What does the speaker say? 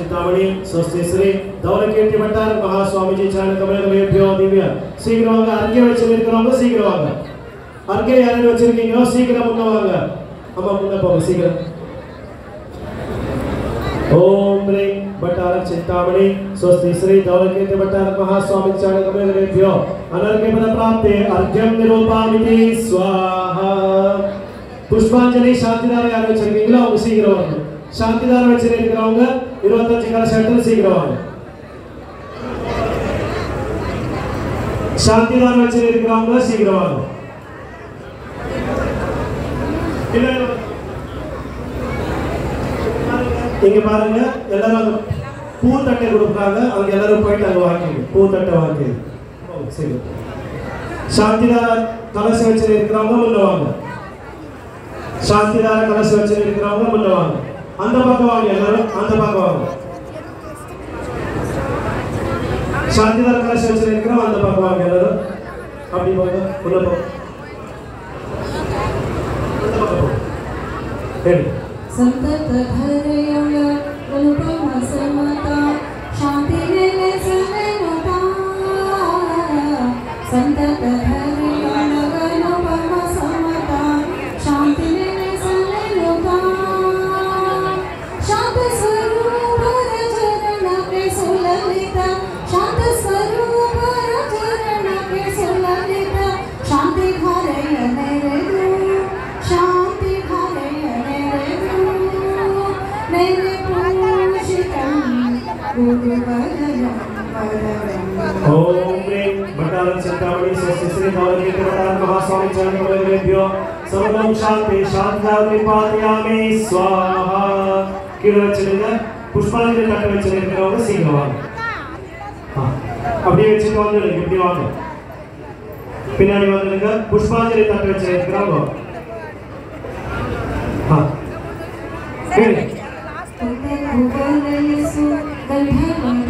चिंतामणि स्वस्ति श्री दौलकीर्ति भट्टार महास्वामी जी चरण कमलेभ्यो दिव्य சீக்கிரம் வாங்க அர்க்கே வச்சிருக்கிறவங்க சீக்கிரம் வாங்க அர்க்கே யாரும் வச்சிருக்கீங்களோ சீக்கிரம் முன்ன வாங்க அம்மா முன்ன போங்க சீக்கிரம் ओम ह्रीं भट्टारक चिंतामणि स्वस्ति श्री दौलकीर्ति भट्टारक महास्वामी चरण कमलेभ्यो अनर्घ्य पद प्राप्ते अर्घ्यं निरूपामिति स्वाहा புஷ்பாஞ்சலி சாந்திதாரம் யார் வச்சிருக்கீங்களோ அவங்க சீக்கிரம் வாங்க சாந்திதாரம் வச்சிருக்கிறவங்க இருபத்தஞ்சு கலை ஷர்ட்டில் சீக்கிரம் வாங்க சாந்திதாரம் வச்சிருக்கிறவங்க சீக்கிரம் வாங்க இல்ல, இல்ல. இங்க பாருங்க எல்லாரும் அங்க பூ தட்டை கொடுக்குறாங்க அவங்க எல்லாரும் போயிட்டு அங்க வாங்கிங்க பூ தட்டை வாங்கி சரி சாந்திதார கலச வச்சு இருக்கிறவங்க முன்ன வாங்க சாந்திதார கலச வச்சு இருக்கிறவங்க முன்ன வாங்க அந்த பக்கம் வாங்க எல்லாரும் அந்த பக்கம் வாங்க சாந்திதார கலச வச்சு இருக்கிறவங்க அந்த பக்கம் வாங்க எல்லாரும் அப்படி போங்க உள்ள போ அந்த பக்கம் போ சரி संतत धैर्यं अनुपम समता शान्ति निलसनता संतत धैर्यं अनुपम समता शान्ति निलसनता शान्त स्वरूप चरण के सुललित शान्त स्वरूप चरण के सुललित शान्ति घरय नैरदु शान्ति घरय नैरदु नैरे पूषितं गुरुवदनं वरदम् ओम ह्रीं भट्टारक चिंतामणि स्वस्ति श्री दौलकीर्ति भट्टारक महास्वामी चरण कमलेभ्यो सर्वं शांति शांता निपातयामि स्वाहा கீழே வச்சிருங்க புஷ்பாஞ்சலி தட்டை வச்சிருக்கிறவங்க சீக்கிரம் வாங்க ஆ, அப்படியே வச்சுட்டு வந்துடுங்க இப்படி வாங்க பின்னாடி வந்துடுங்க புஷ்பாஞ்சலி தட்டை வச்சிருக்கிறவங்க ஆ சரி ततः कुवलयसु गन्धर्वं